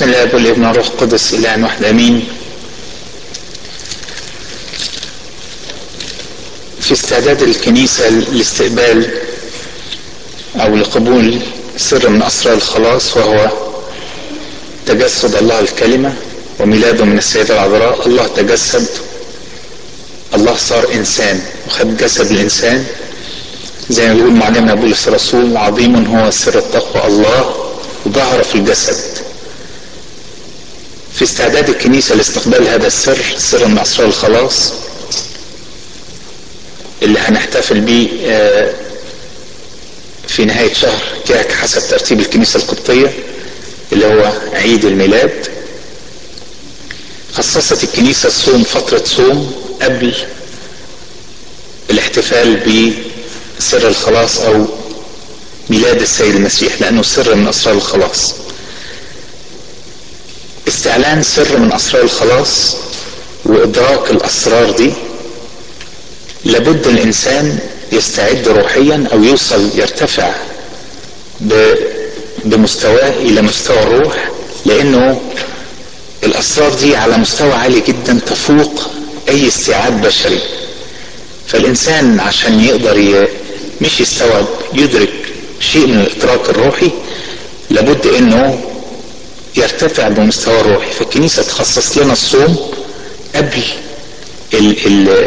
بسم الله والابن والروح القدس اله واحد امين في استعداد الكنيسة لاستقبال او لقبول سر من اسرار الخلاص وهو تجسد الله الكلمة وميلاده من السيدة العذراء الله تجسد الله صار انسان وخد جسد الانسان زي ما بيقول معلمنا بولس الرسول عظيم هو سر التقوى الله ظهر في الجسد في استعداد الكنيسة لاستقبال هذا السر سر من أسرار الخلاص اللي هنحتفل به في نهاية شهر كياك حسب ترتيب الكنيسة القبطية اللي هو عيد الميلاد خصصت الكنيسة الصوم فترة صوم قبل الاحتفال بسر الخلاص أو ميلاد السيد المسيح لأنه سر من أسرار الخلاص استعلان سر من أسرار الخلاص وإدراك الأسرار دي لابد الإنسان يستعد روحيا أو يوصل يرتفع بمستواه إلى مستوى الروح لأنه الأسرار دي على مستوى عالي جدا تفوق أي استيعاب بشري فالإنسان عشان يقدر ي... مش يستوعب يدرك شيء من الإدراك الروحي لابد إنه يرتفع بمستوى الروحي فالكنيسة تخصص لنا الصوم قبل ال ال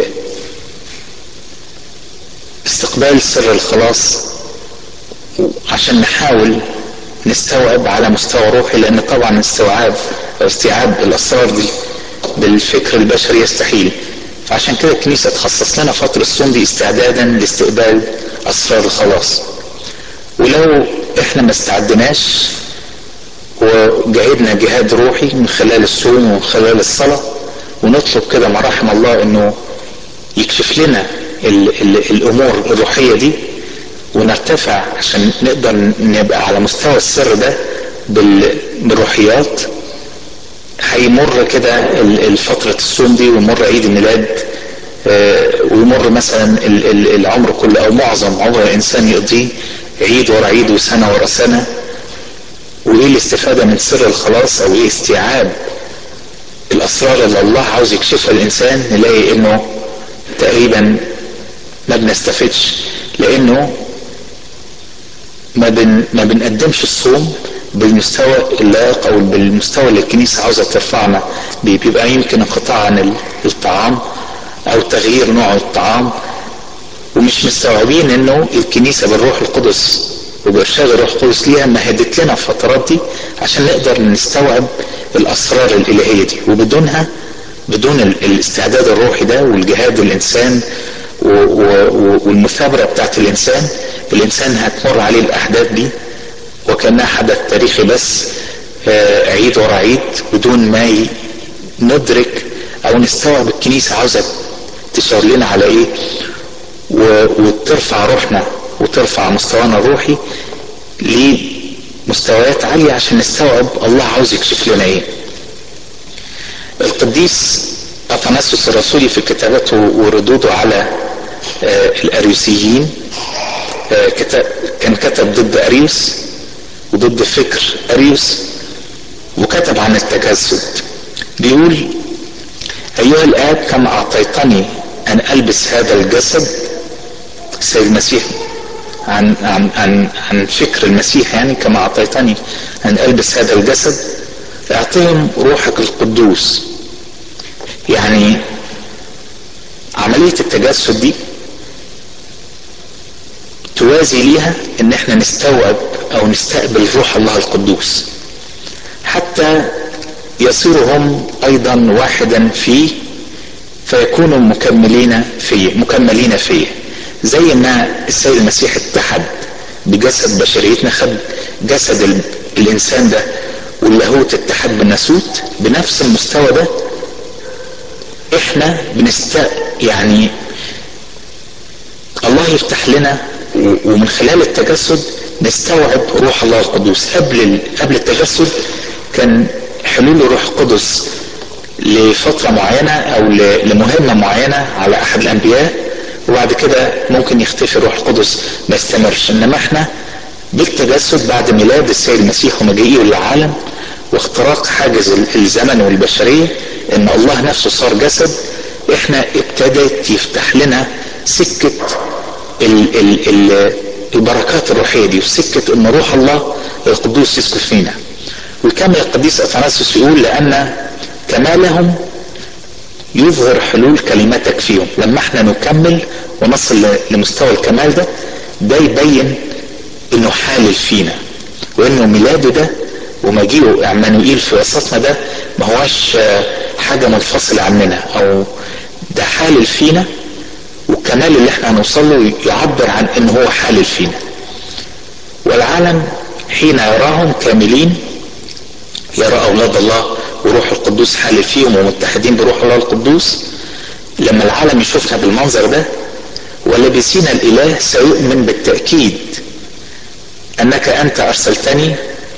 استقبال سر الخلاص عشان نحاول نستوعب على مستوى روحي لان طبعا استوعاب او استيعاب الاسرار دي بالفكر البشري يستحيل فعشان كده الكنيسه تخصص لنا فتره الصوم دي استعدادا لاستقبال اسرار الخلاص ولو احنا ما استعدناش وجاهدنا جهاد روحي من خلال الصوم ومن خلال الصلاه ونطلب كده مراحم الله انه يكشف لنا ال ال الامور الروحيه دي ونرتفع عشان نقدر نبقى على مستوى السر ده بالروحيات هيمر كده الفترة الصوم دي ويمر عيد الميلاد ويمر مثلا العمر كله او معظم عمر الانسان يقضيه عيد ورا عيد وسنة ورا سنة وايه الاستفادة من سر الخلاص او ايه استيعاب الاسرار اللي الله عاوز يكشفها للانسان نلاقي انه تقريبا ما بنستفدش لانه ما بن ما بنقدمش الصوم بالمستوى اللائق او بالمستوى اللي الكنيسه عاوزه ترفعنا بيه بيبقى يمكن انقطاع عن الطعام او تغيير نوع الطعام ومش مستوعبين انه الكنيسه بالروح القدس وبارشاد الروح القدس ليها مهدت لنا الفترات دي عشان نقدر نستوعب الاسرار الالهيه دي وبدونها بدون الاستعداد الروحي ده والجهاد الانسان والمثابره بتاعت الانسان الانسان هتمر عليه الاحداث دي وكانها حدث تاريخي بس عيد ورا عيد بدون ما ندرك او نستوعب الكنيسه عاوزه تشاور لنا على ايه وترفع روحنا وترفع مستوانا الروحي لمستويات عاليه عشان نستوعب الله عاوز يكشف لنا ايه القديس اثناسيوس الرسولي في كتاباته وردوده على الاريوسيين كان كتب ضد اريوس وضد فكر اريوس وكتب عن التجسد بيقول ايها الاب كما اعطيتني ان البس هذا الجسد السيد المسيح عن عن عن عن فكر المسيح يعني كما اعطيتني ان البس هذا الجسد اعطيهم روحك القدوس يعني عملية التجسد دي توازي ليها ان احنا نستوعب او نستقبل روح الله القدوس حتى يصيروا هم ايضا واحدا فيه فيكونوا مكملين فيه مكملين فيه زي ما السيد المسيح اتحد بجسد بشريتنا خد جسد الانسان ده واللاهوت اتحد بالناسوت بنفس المستوى ده احنا بنست يعني الله يفتح لنا ومن خلال التجسد نستوعب روح الله القدوس قبل قبل التجسد كان حلول الروح القدس لفتره معينه او لمهمه معينه على احد الانبياء وبعد كده ممكن يختفي الروح القدس ما يستمرش انما احنا بالتجسد بعد ميلاد السيد المسيح ومجيئه للعالم واختراق حاجز الزمن والبشرية ان الله نفسه صار جسد احنا ابتدت يفتح لنا سكة ال ال ال البركات الروحية دي وسكة ان روح الله القدوس يسكن فينا ويكمل القديس اثناسيوس يقول لان كمالهم يظهر حلول كلمتك فيهم لما احنا نكمل ونصل لمستوى الكمال ده ده يبين انه حالل فينا وانه ميلاده ده ومجيئه عمانوئيل في وسطنا ده ما هواش حاجة منفصلة عننا او ده حالل فينا والكمال اللي احنا هنوصل له يعبر عن ان هو حالل فينا والعالم حين يراهم كاملين يرى اولاد الله وروح القدوس حالل فيهم ومتحدين بروح الله القدوس لما العالم يشوفنا بالمنظر ده ولبسين الاله سيؤمن بالتاكيد انك انت ارسلتني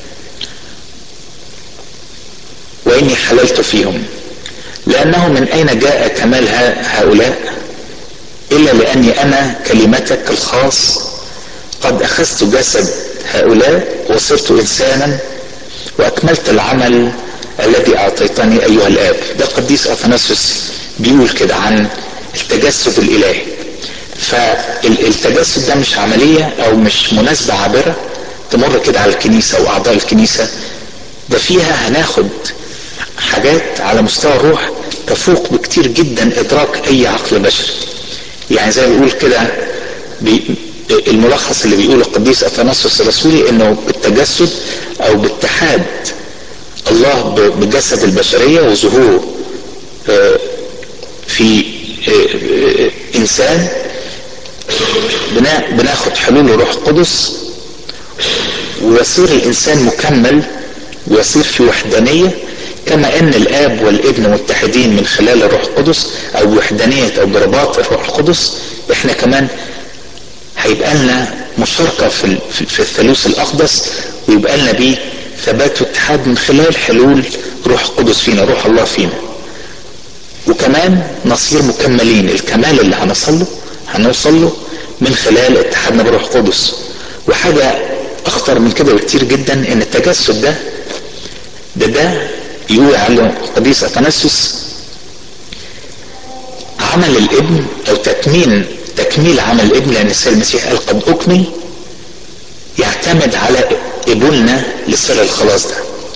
واني حللت فيهم لانه من اين جاء كمال هؤلاء الا لاني انا كلمتك الخاص قد اخذت جسد هؤلاء وصرت انسانا واكملت العمل الذي اعطيتني ايها الاب ده قديس اثناسيوس بيقول كده عن التجسد الالهي فالتجسد ده مش عملية او مش مناسبة عابرة تمر كده على الكنيسة واعضاء الكنيسة ده فيها هناخد حاجات على مستوى الروح تفوق بكتير جدا ادراك اي عقل بشري يعني زي ما بيقول كده بي الملخص اللي بيقوله القديس اثناسيوس الرسولي انه بالتجسد او باتحاد الله بجسد البشرية وظهوره في انسان بناخد حلول الروح القدس ويصير الانسان مكمل ويصير في وحدانية كما ان الاب والابن متحدين من خلال الروح القدس او بوحدانية او برباط الروح القدس احنا كمان هيبقى لنا مشاركة في, في الثالوث الاقدس ويبقى لنا بيه ثبات واتحاد من خلال حلول روح القدس فينا روح الله فينا وكمان نصير مكملين الكمال اللي هنصل له هنوصل له من خلال اتحادنا بروح القدس وحاجة اخطر من كده بكتير جدا ان التجسد ده ده ده يقول عنه قديس اثناسيوس عمل الابن او تكميل تكميل عمل الابن لان السيد المسيح قال قد اكمل يعتمد على قبولنا لسر الخلاص ده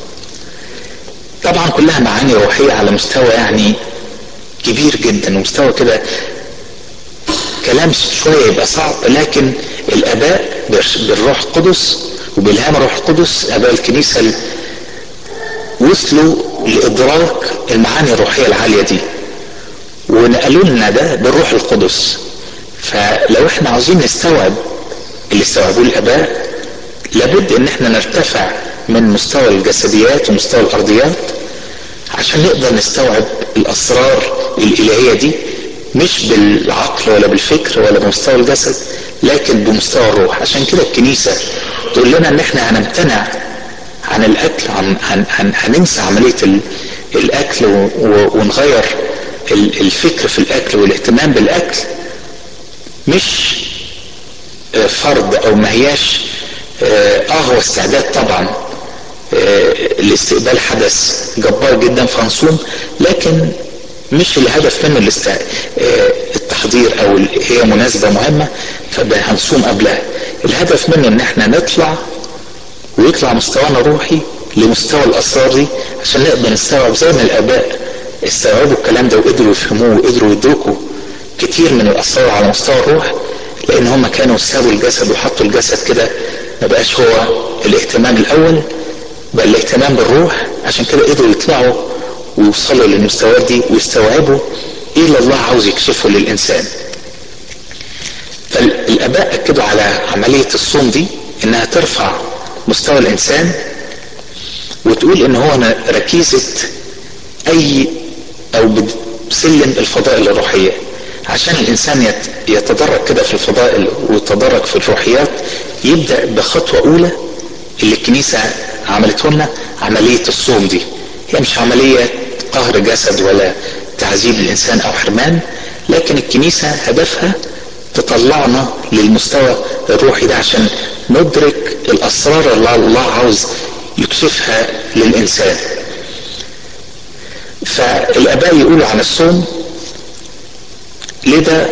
طبعا كلها معاني روحية على مستوى يعني كبير جدا ومستوى كده كلام شوية يبقى صعب لكن الاباء بالروح القدس وبالهام الروح القدس اباء الكنيسة وصلوا لادراك المعاني الروحية العالية دي ونقلوا لنا ده بالروح القدس فلو احنا عاوزين نستوعب اللي استوعبوه الاباء لابد ان احنا نرتفع من مستوى الجسديات ومستوى الارضيات عشان نقدر نستوعب الاسرار الالهية دي مش بالعقل ولا بالفكر ولا بمستوى الجسد لكن بمستوى الروح عشان كده الكنيسة تقول لنا ان احنا هنمتنع عن الاكل عن هن هن هننسى عملية الاكل ونغير الفكر في الاكل والاهتمام بالاكل مش فرض او ما هياش اه هو استعداد طبعا لاستقبال حدث جبار جدا فهنصوم لكن مش الهدف منه الاست... التحضير او هي مناسبة مهمة فهنصوم قبلها الهدف منه ان احنا نطلع ويطلع مستوانا روحي لمستوى الاسرار دي عشان نقدر نستوعب زي ما الاباء استوعبوا الكلام ده وقدروا يفهموه وقدروا يدركوا كتير من الاسرار على مستوى الروح لان هم كانوا سابوا الجسد وحطوا الجسد كده ما بقاش هو الاهتمام الاول بقى الاهتمام بالروح عشان كده قدروا يطلعوا ويوصلوا للمستويات دي ويستوعبوا ايه اللي الله عاوز يكشفه للانسان فالاباء اكدوا على عملية الصوم دي انها ترفع مستوى الانسان وتقول ان هو ركيزة اي او بسلم الفضائل الروحية عشان الانسان يتدرج كده في الفضائل ويتدرج في الروحيات يبدأ بخطوة اولى اللي الكنيسة عملته لنا عملية الصوم دي هي مش عملية قهر جسد ولا تعذيب الانسان او حرمان لكن الكنيسة هدفها تطلعنا للمستوى الروحي ده عشان ندرك الاسرار اللي الله عاوز يكشفها للإنسان فالآباء يقولوا عن الصوم لذا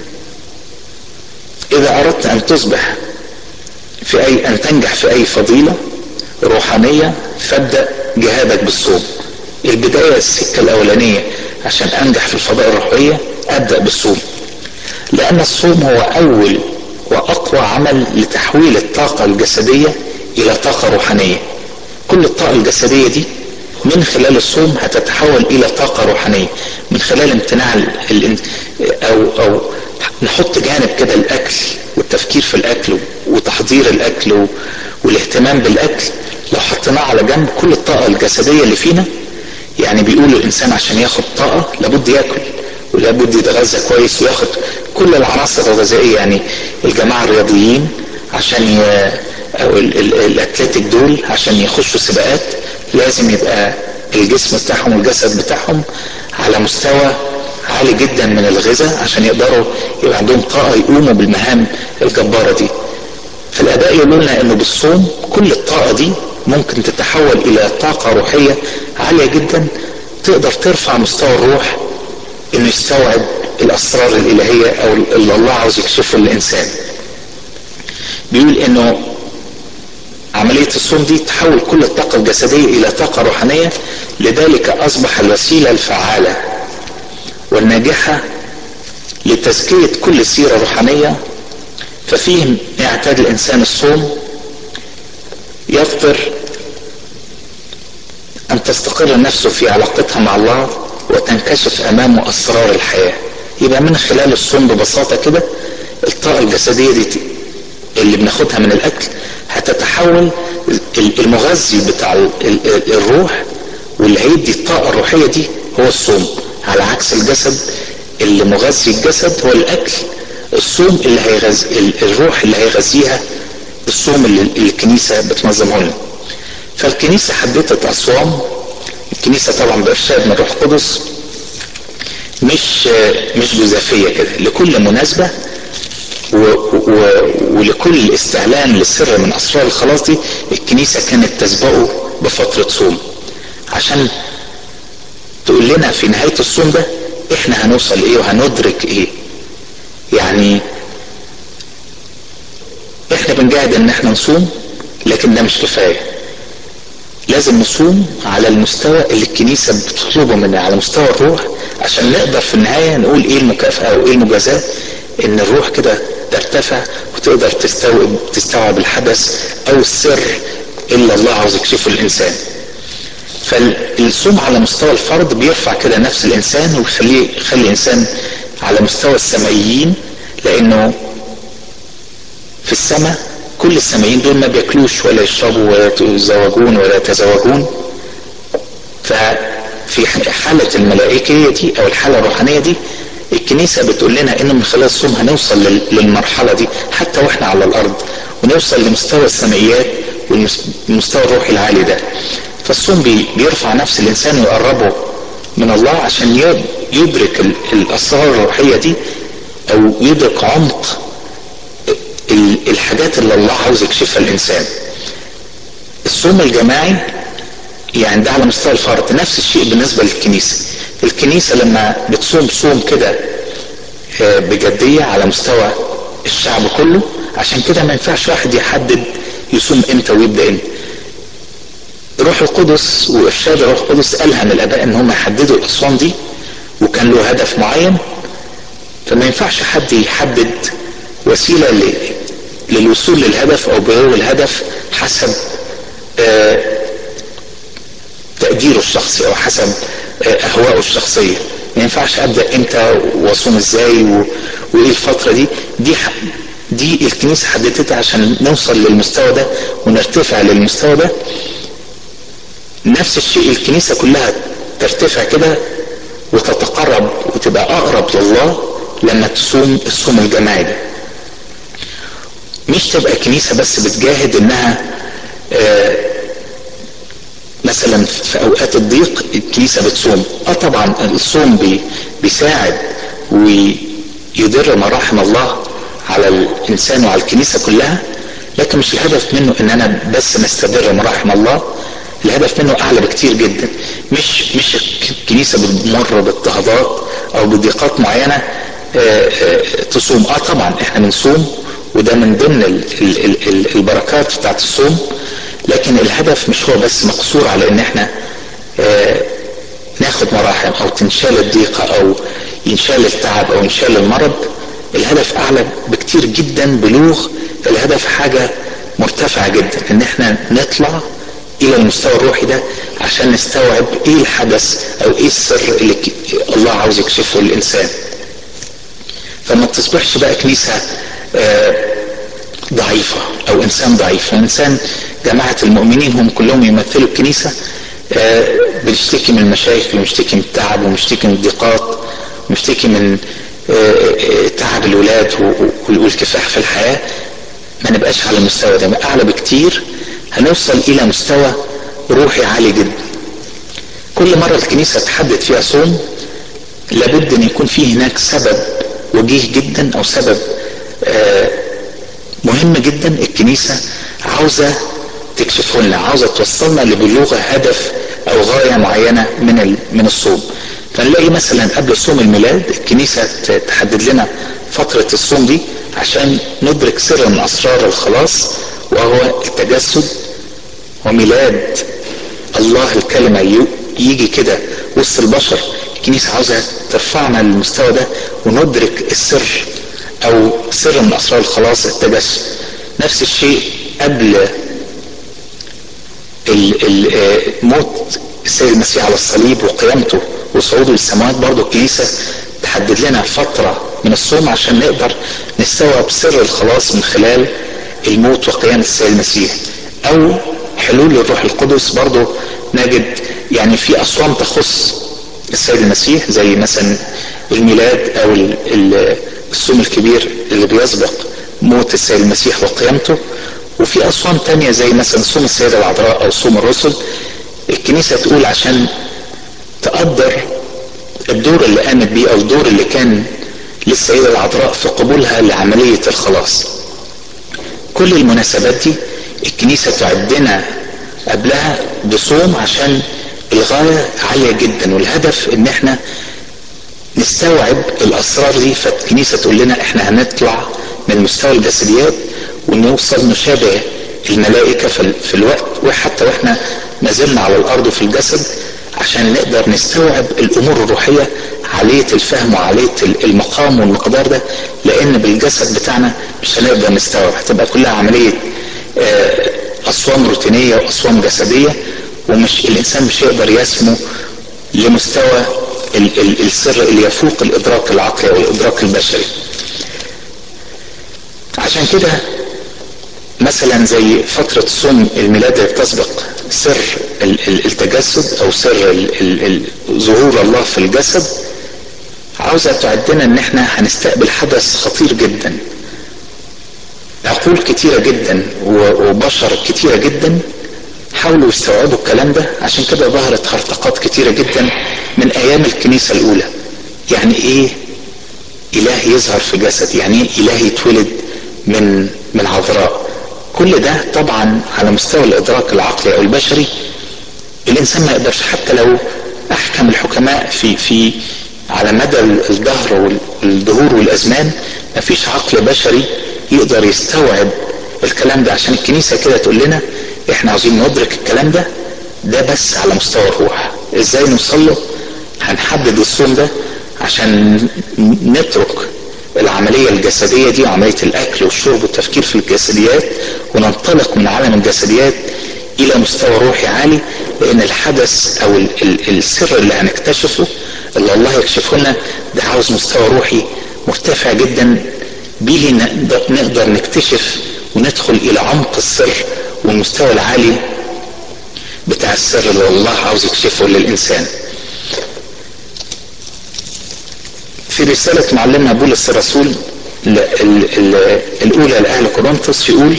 إذا أردت أن تصبح في أي أن تنجح في أي فضيلة روحانية فابدأ جهادك بالصوم البداية السكة الأولانية عشان أنجح في الفضائل الروحية أبدأ بالصوم لأن الصوم هو أول وأقوى عمل لتحويل الطاقة الجسدية إلى طاقة روحانية كل الطاقة الجسدية دي من خلال الصوم هتتحول إلى طاقة روحانية من خلال امتناع ال أو أو نحط جانب كده الأكل والتفكير في الأكل وتحضير الأكل والاهتمام بالأكل لو حطيناه على جنب كل الطاقة الجسدية اللي فينا يعني بيقولوا الإنسان عشان ياخد طاقة لابد ياكل ولابد يتغذى كويس وياخد كل العناصر الغذائية يعني الجماعة الرياضيين عشان ي... أو الأتلتيك دول عشان يخشوا سباقات لازم يبقى الجسم بتاعهم والجسد بتاعهم على مستوى عالي جدا من الغذاء عشان يقدروا يبقى عندهم طاقة يقوموا بالمهام الجبارة دي فالآباء يقولوا لنا إنه بالصوم كل الطاقة دي ممكن تتحول إلى طاقة روحية عالية جدا تقدر ترفع مستوى الروح إنه يستوعب الأسرار الإلهية أو اللي الله عاوز يكشفه للإنسان. بيقول إنه عملية الصوم دي تحول كل الطاقة الجسدية إلى طاقة روحانية لذلك أصبح الوسيلة الفعالة والناجحة لتزكية كل سيرة روحانية ففيه يعتاد الإنسان الصوم يقدر أن تستقر نفسه في علاقتها مع الله وتنكشف أمامه أسرار الحياة يبقى من خلال الصوم ببساطة كده الطاقة الجسدية دي اللي بناخدها من الأكل هتتحول المغذي بتاع الروح واللي هيدي الطاقة الروحية دي هو الصوم على عكس الجسد اللي مغذي الجسد هو الأكل الصوم اللي هيغذي الروح اللي هيغذيها الصوم اللي الكنيسة بتنظمه لنا فالكنيسة حددت أصوام الكنيسة طبعا بإرشاد من الروح القدس مش مش جزافية كده لكل مناسبة و و ولكل استعلان للسر من أسرار الخلاص دي الكنيسة كانت تسبقه بفترة صوم عشان تقول لنا في نهاية الصوم ده احنا هنوصل ايه وهندرك ايه يعني احنا بنجاهد ان احنا نصوم لكن ده مش كفايه لازم نصوم على المستوى اللي الكنيسة بتطلبه منا على مستوى الروح عشان نقدر في النهاية نقول ايه المكافأة وايه المجازاة ان الروح كده ترتفع وتقدر تستوعب تستوعب الحدث او السر اللي الله عاوز يكشفه للانسان فالصوم على مستوى الفرد بيرفع كده نفس الانسان ويخليه يخلي الانسان على مستوى السمائيين لانه في السماء كل السمائيين دول ما بياكلوش ولا يشربوا ولا يتزوجون ولا يتزوجون ففي حالة الملائكية دي او الحالة الروحانية دي الكنيسة بتقول لنا ان من خلال الصوم هنوصل للمرحلة دي حتى واحنا على الارض ونوصل لمستوى السمائيات والمستوى الروحي العالي ده فالصوم بيرفع نفس الانسان ويقربه من الله عشان يدرك الاسرار الروحية دي او يدرك عمق الحاجات اللي الله عاوز يكشفها الانسان الصوم الجماعي يعني ده على مستوى الفرد نفس الشيء بالنسبة للكنيسة الكنيسة لما بتصوم صوم كده بجدية على مستوى الشعب كله عشان كده ما ينفعش واحد يحدد يصوم امتى ويبدا امتى روح القدس وارشاد روح القدس قالها من الاباء ان هم يحددوا الاصوام دي وكان له هدف معين فما ينفعش حد يحدد وسيله للوصول للهدف او بلوغ الهدف حسب تقديره الشخصي او حسب اهوائه الشخصيه ما ينفعش ابدا امتى واصوم ازاي و... وايه الفتره دي دي ح... دي الكنيسه حددتها عشان نوصل للمستوى ده ونرتفع للمستوى ده نفس الشيء الكنيسه كلها ترتفع كده وتتقرب وتبقى اقرب لله لما تصوم الصوم الجماعي ده مش تبقى كنيسه بس بتجاهد انها آه مثلا في اوقات الضيق الكنيسه بتصوم اه طبعا الصوم بي بيساعد ويدر مراحم الله على الانسان وعلى الكنيسه كلها لكن مش الهدف منه ان انا بس نستدر مراحم الله الهدف منه اعلى بكتير جدا مش مش الكنيسه بتمر باضطهادات او بضيقات معينه تصوم اه طبعا احنا بنصوم وده من ضمن ال ال ال ال البركات بتاعت الصوم لكن الهدف مش هو بس مقصور على ان احنا آه ناخد مراحم او تنشال الضيقة او ينشال التعب او ينشال المرض الهدف اعلى بكتير جدا بلوغ الهدف حاجة مرتفعة جدا ان احنا نطلع الى المستوى الروحي ده عشان نستوعب ايه الحدث او ايه السر اللي الله عاوز يكشفه للانسان فما تصبحش بقى كنيسة آه ضعيفة او انسان ضعيف انسان جماعة المؤمنين هم كلهم يمثلوا الكنيسة آه بنشتكي من المشاكل ومشتكي من التعب ومشتكي من الضيقات ومشتكي من آه تعب الولاد والكفاح في الحياة ما نبقاش على المستوى ده اعلى بكتير هنوصل الى مستوى روحي عالي جدا كل مرة الكنيسة تحدد فيها صوم لابد ان يكون فيه هناك سبب وجيه جدا او سبب آه مهم جدا الكنيسة عاوزة تكشفه لنا عاوزة توصلنا لبلوغ هدف او غاية معينة من من الصوم فنلاقي مثلا قبل صوم الميلاد الكنيسة تحدد لنا فترة الصوم دي عشان ندرك سر من اسرار الخلاص وهو التجسد وميلاد الله الكلمة يجي كده وسط البشر الكنيسة عاوزة ترفعنا للمستوى ده وندرك السر او سر من اسرار الخلاص التجسد نفس الشيء قبل موت السيد المسيح على الصليب وقيامته وصعوده للسماوات برضه الكنيسة تحدد لنا فترة من الصوم عشان نقدر نستوعب سر الخلاص من خلال الموت وقيام السيد المسيح او حلول الروح القدس برضه نجد يعني في اصوام تخص السيد المسيح زي مثلا الميلاد او الصوم الكبير اللي بيسبق موت السيد المسيح وقيامته وفي اصوام تانية زي مثلا صوم السيدة العذراء او صوم الرسل الكنيسة تقول عشان تقدر الدور اللي قامت بيه او الدور اللي كان للسيدة العذراء في قبولها لعملية الخلاص كل المناسبات دي الكنيسة تعدنا قبلها بصوم عشان الغاية عالية جدا والهدف ان احنا نستوعب الاسرار دي فالكنيسة تقول لنا احنا هنطلع من مستوى الجسديات ونوصل نشابه الملائكة في الوقت وحتى واحنا ما زلنا على الارض في الجسد عشان نقدر نستوعب الامور الروحية عالية الفهم وعالية المقام والمقدار ده لان بالجسد بتاعنا مش هنقدر نستوعب هتبقى كلها عملية اصوام روتينية واصوام جسدية ومش الانسان مش هيقدر يسمو لمستوى ال ال السر اللي يفوق الادراك العقلي او الادراك البشري عشان كده مثلا زي فترة صوم الميلاد اللي بتسبق سر التجسد او سر ظهور الله في الجسد عاوزة تعدنا ان احنا هنستقبل حدث خطير جدا عقول كتيرة جدا وبشر كتيرة جدا حاولوا يستوعبوا الكلام ده عشان كده ظهرت هرطقات كتيرة جدا من ايام الكنيسة الاولى يعني ايه اله يظهر في جسد يعني ايه اله يتولد من من عذراء كل ده طبعا على مستوى الادراك العقلي او البشري الانسان ما يقدرش حتى لو احكم الحكماء في في على مدى الدهر والدهور والازمان ما فيش عقل بشري يقدر يستوعب الكلام ده عشان الكنيسه كده تقول لنا احنا عاوزين ندرك الكلام ده ده بس على مستوى الروح ازاي نوصل له هنحدد الصوم ده عشان نترك العملية الجسدية دي وعملية الأكل والشرب والتفكير في الجسديات وننطلق من عالم الجسديات إلى مستوى روحي عالي لأن الحدث أو ال ال السر اللي هنكتشفه اللي الله يكشفه لنا ده عاوز مستوى روحي مرتفع جدا بيه نقدر نكتشف وندخل إلى عمق السر والمستوى العالي بتاع السر اللي الله عاوز يكشفه للإنسان في رسالة معلمنا بولس الرسول الأولى لأهل كورنثوس يقول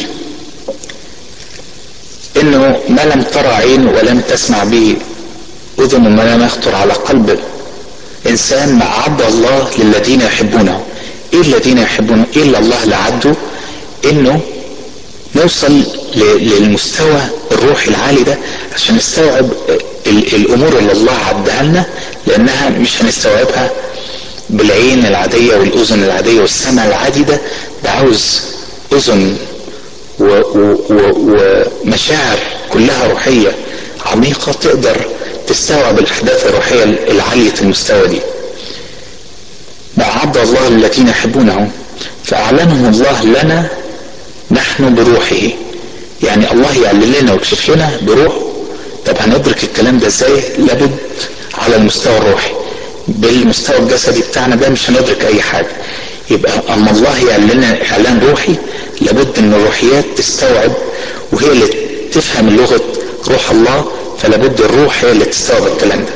إنه ما لم ترى عين ولم تسمع به أذن وما لم يخطر على قلب إنسان ما أعد الله للذين يحبونه إيه الذين يحبونه إيه اللي الله لعده إنه نوصل للمستوى الروحي العالي ده عشان نستوعب الامور اللي الله عدها لنا لانها مش هنستوعبها بالعين العادية والاذن العادية والسمع العادي ده ده عاوز اذن ومشاعر كلها روحية عميقة تقدر تستوعب الاحداث الروحية العالية المستوى دي أعد الله الذين يحبونه فأعلنهم الله لنا نحن بروحه يعني الله يعلن لنا ويكشف لنا بروحه طب هندرك الكلام ده ازاي لابد على المستوى الروحي بالمستوى الجسدي بتاعنا ده مش هندرك اي حاجة يبقى اما الله يعلن لنا اعلان روحي لابد ان الروحيات تستوعب وهي اللي تفهم لغة روح الله فلابد الروح هي اللي تستوعب الكلام ده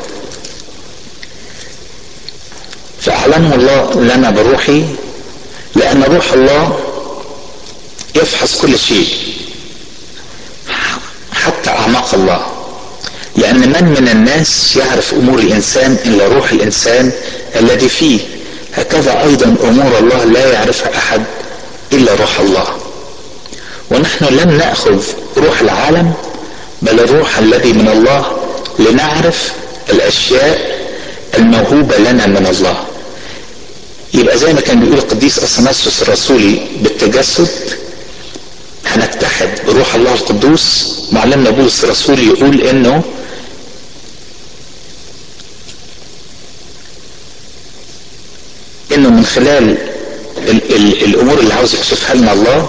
فأعلمه الله لنا بروحه لأن روح الله يفحص كل شيء حتى أعماق الله لأن من من الناس يعرف أمور الإنسان إلا روح الإنسان الذي فيه هكذا أيضا أمور الله لا يعرفها أحد إلا روح الله ونحن لم نأخذ روح العالم بل الروح الذي من الله لنعرف الأشياء الموهوبة لنا من الله يبقى زي ما كان بيقول القديس اثناسيوس الرسولي بالتجسد هنتحد بروح الله القدوس معلمنا بولس الرسول يقول انه انه من خلال ال ال الامور اللي عاوز يكشفها لنا الله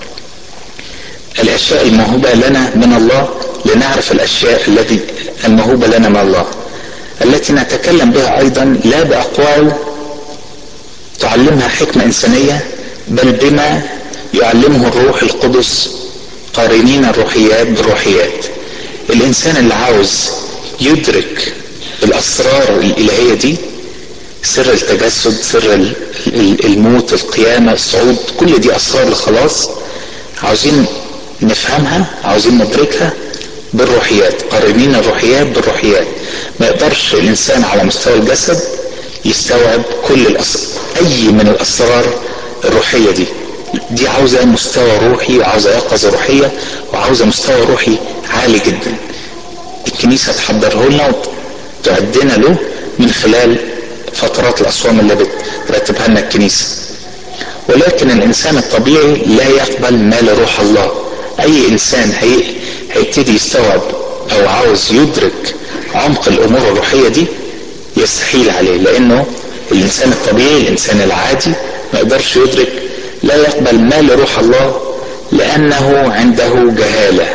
الاشياء الموهوبة لنا من الله لنعرف الاشياء التي الموهوبة لنا من الله التي نتكلم بها ايضا لا باقوال تعلمها حكمة إنسانية بل بما يعلمه الروح القدس قارنين الروحيات بالروحيات الإنسان اللي عاوز يدرك الأسرار الإلهية دي سر التجسد سر الموت القيامة الصعود كل دي أسرار الخلاص عاوزين نفهمها عاوزين ندركها بالروحيات قارنين الروحيات بالروحيات ما يقدرش الإنسان على مستوى الجسد يستوعب كل الأسرار أي من الأسرار الروحية دي دي عاوزة مستوى روحي وعاوزة يقظة روحية وعاوزة مستوى روحي عالي جدا الكنيسة تحضره لنا وتعدنا له من خلال فترات الأصوام اللي بترتبها لنا الكنيسة ولكن الإنسان الطبيعي لا يقبل ما لروح الله أي إنسان هي هيبتدي يستوعب أو عاوز يدرك عمق الأمور الروحية دي يستحيل عليه لأنه الإنسان الطبيعي الإنسان العادي ما يقدرش يدرك لا يقبل ما لروح الله لأنه عنده جهالة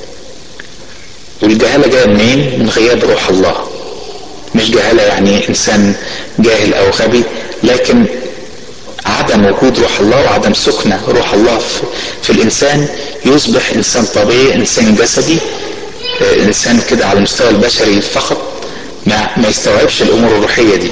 والجهالة جاية منين؟ من غياب روح الله مش جهالة يعني إنسان جاهل أو غبي لكن عدم وجود روح الله وعدم سكنة روح الله في, في الإنسان يصبح إنسان طبيعي إنسان جسدي إنسان كده على المستوى البشري فقط ما, ما يستوعبش الأمور الروحية دي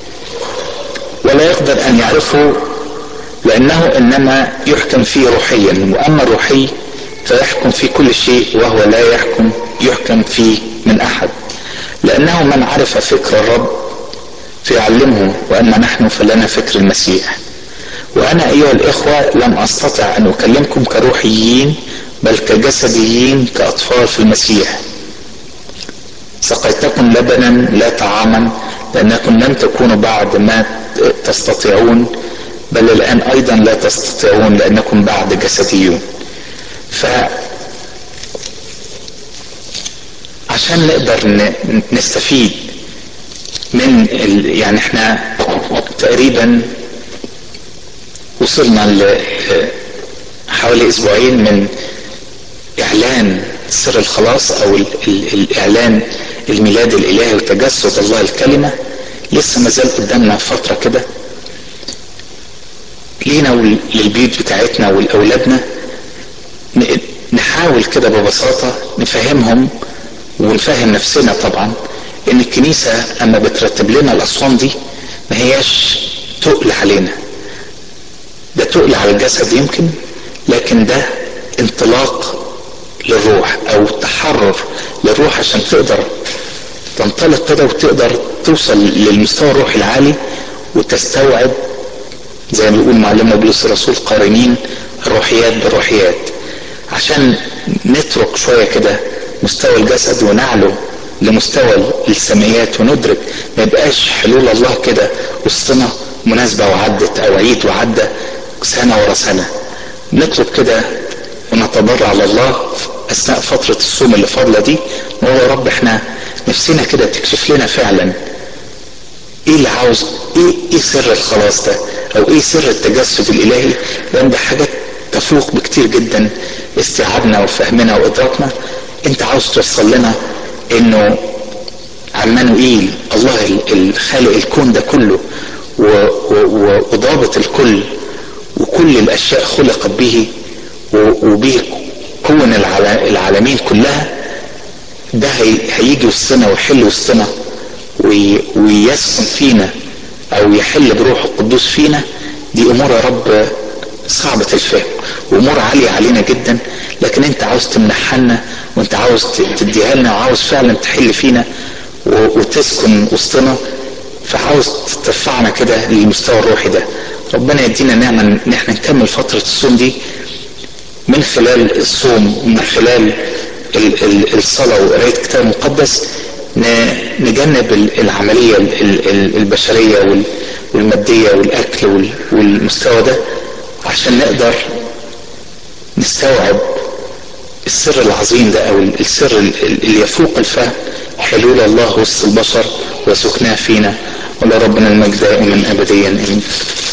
ولا يقدر أن يعرفه لأنه إنما يحكم فيه روحيا وأما الروحي فيحكم في كل شيء وهو لا يحكم يحكم فيه من أحد لأنه من عرف فكر الرب فيعلمه وأما نحن فلنا فكر المسيح وأنا أيها الإخوة لم أستطع أن أكلمكم كروحيين بل كجسديين كأطفال في المسيح سقيتكم لبنا لا طعاما لأنكم لم تكونوا بعد ما تستطيعون بل الآن أيضا لا تستطيعون لأنكم بعد جسديون ف عشان نقدر نستفيد من ال... يعني احنا تقريبا وصلنا ل حوالي اسبوعين من اعلان سر الخلاص او ال... ال... الاعلان الميلاد الالهي وتجسد الله الكلمة لسه ما زال قدامنا فترة كده لينا وللبيوت بتاعتنا ولأولادنا نحاول كده ببساطة نفهمهم ونفهم نفسنا طبعا ان الكنيسة اما بترتب لنا الاصوام دي ما هياش تقل علينا ده تقل على الجسد يمكن لكن ده انطلاق للروح او تحرر للروح عشان تقدر تنطلق كده وتقدر توصل للمستوى الروحي العالي وتستوعب زي ما بيقول معلمنا بولس الرسول قارنين الروحيات بالروحيات عشان نترك شوية كده مستوى الجسد ونعلو لمستوى السمعيات وندرك ما يبقاش حلول الله كده وسطنا مناسبة وعدت او عيد وعدى سنة ورا سنة نطلب كده ونتضرع لله اثناء فترة الصوم اللي فاضلة دي نقول يا رب احنا نفسنا كده تكشف لنا فعلا ايه اللي عاوز ايه ايه سر الخلاص ده او ايه سر التجسد الالهي لان ده حاجات تفوق بكتير جدا استيعابنا وفهمنا وادراكنا انت عاوز توصل لنا انه عمانوئيل الله الخالق الكون ده كله وضابط الكل وكل الاشياء خلقت به وبه كون العالمين كلها ده هيجي وسطنا ويحل وسطنا ويسكن فينا او يحل بروح القدوس فينا دي امور يا رب صعبة الفهم وامور عالية علينا جدا لكن انت عاوز تمنحها لنا وانت عاوز تديها لنا وعاوز فعلا تحل فينا وتسكن وسطنا فعاوز ترفعنا كده للمستوى الروحي ده ربنا يدينا نعمة ان احنا نكمل فترة الصوم دي من خلال الصوم ومن خلال الصلاة وقراية الكتاب المقدس نجنب العملية البشرية والمادية والأكل والمستوى ده عشان نقدر نستوعب السر العظيم ده أو السر اللي يفوق الفهم حلول الله وسط البشر وسكناه فينا ولربنا المجد من أبديا آمين